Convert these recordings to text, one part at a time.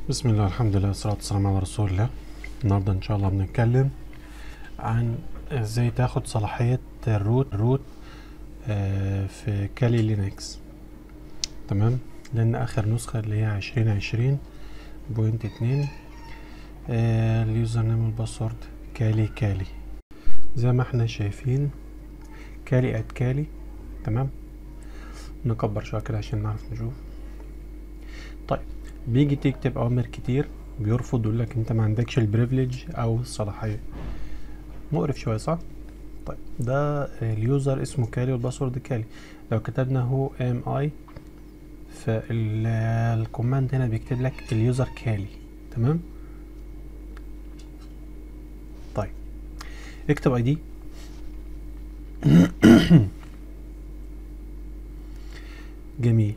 بسم الله الحمد لله والصلاة والسلام على رسول الله النهاردة إن شاء الله بنتكلم عن إزاي تاخد صلاحية الروت روت آه، في كالي لينكس تمام لأن آخر نسخة اللي هي عشرين عشرين بوينت اتنين آه، اليوزر نيم والباسورد كالي كالي زي ما احنا شايفين كالي ات كالي تمام نكبر شوية كده عشان نعرف نشوف طيب بيجي تكتب اوامر كتير بيرفض يقول لك انت ما عندكش البريفليج او الصلاحيه مقرف شويه صح طيب ده اليوزر اسمه كالي والباسورد كالي لو كتبنا هو ام اي فالكوماند هنا بيكتب لك اليوزر كالي تمام طيب اكتب اي دي جميل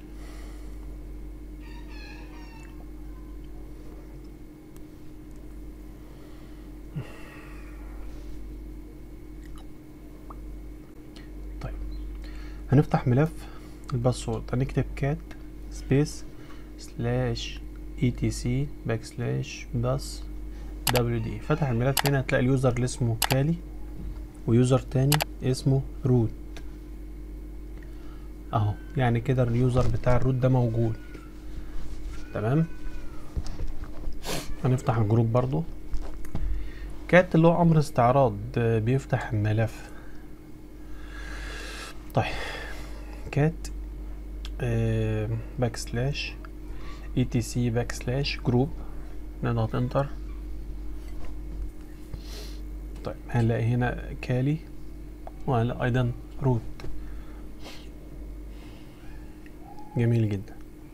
طيب هنفتح ملف الباسورد هنكتب كات سبيس سلاش اي تي سي باك سلاش باس دبليو دي فتح الملف هنا هتلاقي اليوزر اللي اسمه كالي ويوزر تاني اسمه روت اهو يعني كده اليوزر بتاع الروت ده موجود تمام هنفتح الجروب برضو كات اللي هو امر استعراض آه، بيفتح الملف طيب كات باك سلاش اي تي سي باك سلاش جروب نضغط انتر طيب هنلاقي هنا كالي وهنلاقي ايضا روت جميل جدا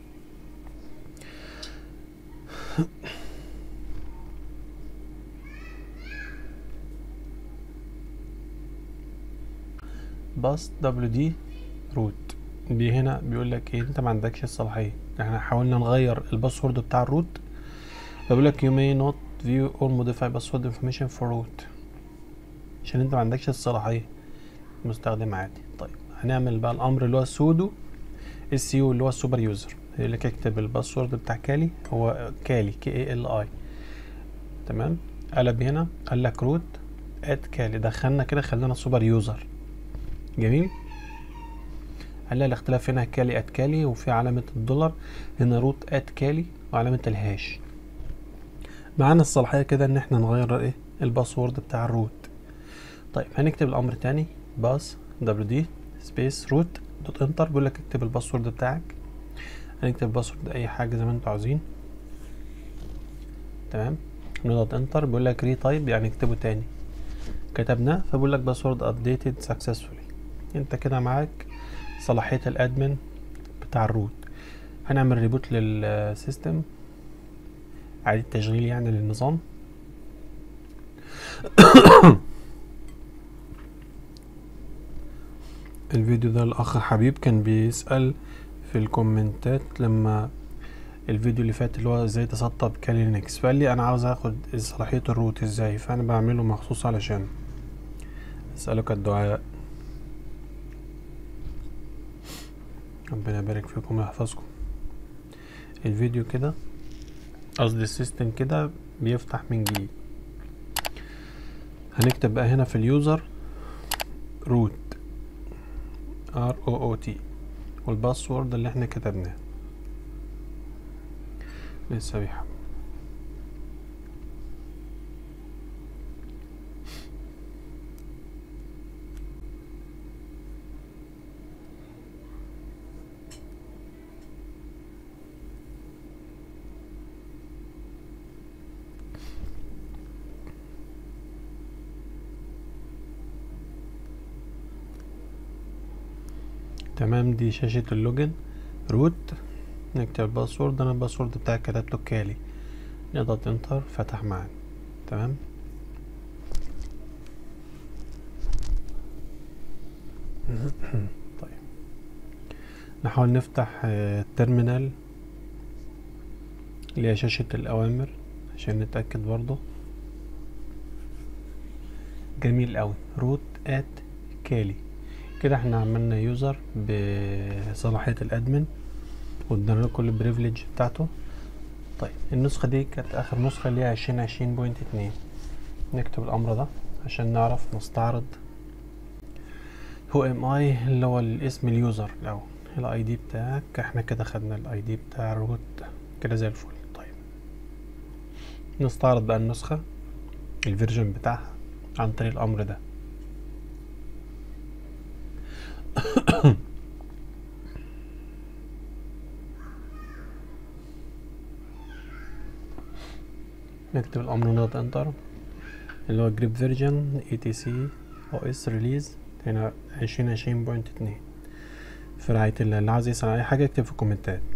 باس دبليو دي روت دي هنا بيقول لك ايه انت ما عندكش الصلاحيه احنا حاولنا نغير الباسورد بتاع الروت بيقول لك you may not view or modify password information for root عشان انت ما عندكش الصلاحيه مستخدم عادي طيب هنعمل بقى الامر اللي هو سودو اس يو اللي هو السوبر يوزر يقول لك اكتب الباسورد بتاع كالي هو كالي كي اي ال اي تمام قلب هنا قال لك روت ات كالي دخلنا كده خلينا سوبر يوزر جميل هنلاقي الاختلاف هنا كالي ات كالي وفي علامة الدولار هنا روت ات كالي وعلامة الهاش معانا الصلاحية كده ان احنا نغير ايه الباسورد بتاع الروت طيب هنكتب الامر تاني باس دبليو دي سبيس روت دوت انتر بيقول لك اكتب الباسورد بتاعك هنكتب باسورد اي حاجة زي ما انتوا عاوزين تمام نضغط انتر بيقول لك ري تايب يعني اكتبه تاني كتبناه فبيقول لك باسورد ابديتد سكسسفولي انت كده معاك صلاحية الادمن بتاع الروت هنعمل ريبوت للسيستم اعادة تشغيل يعني للنظام الفيديو ده الاخ حبيب كان بيسأل في الكومنتات لما الفيديو اللي فات اللي هو ازاي تسطب كالينكس فقال لي انا عاوز اخد صلاحية الروت ازاي فانا بعمله مخصوص علشان اسألك الدعاء ربنا يبارك فيكم ويحفظكم الفيديو كده قصدي السيستم كده بيفتح من جديد هنكتب بقى هنا في اليوزر روت ار او او تي والباسورد اللي احنا كتبناه لسه بيحمل تمام دي شاشة اللوجن روت نكتب الباسورد انا الباسورد بتاعي كتبته كالي نضغط انتر فتح معانا تمام طيب نحاول نفتح آه، التيرمينال اللي هي شاشة الأوامر عشان نتأكد برضو جميل أوي روت ات كالي كده احنا عملنا يوزر بصلاحية الادمن وادانا له كل البريفليج بتاعته طيب النسخة دي كانت آخر نسخة اللي هي عشرين عشرين بوينت اتنين نكتب الأمر ده عشان نعرف نستعرض هو ام اي اللي هو الاسم اليوزر الأول الاي دي بتاعك احنا كده خدنا الاي دي بتاع الروت كده زي الفل طيب نستعرض بقى النسخة الفيرجن بتاعها عن طريق الأمر ده نكتب الأمر ونضغط انتر اللي هو جريب فيرجن اي تي سي او اس ريليز هنا عشرين عشرين بوينت اتنين في رعاية الله اللي عاوز يسأل أي حاجة يكتب في الكومنتات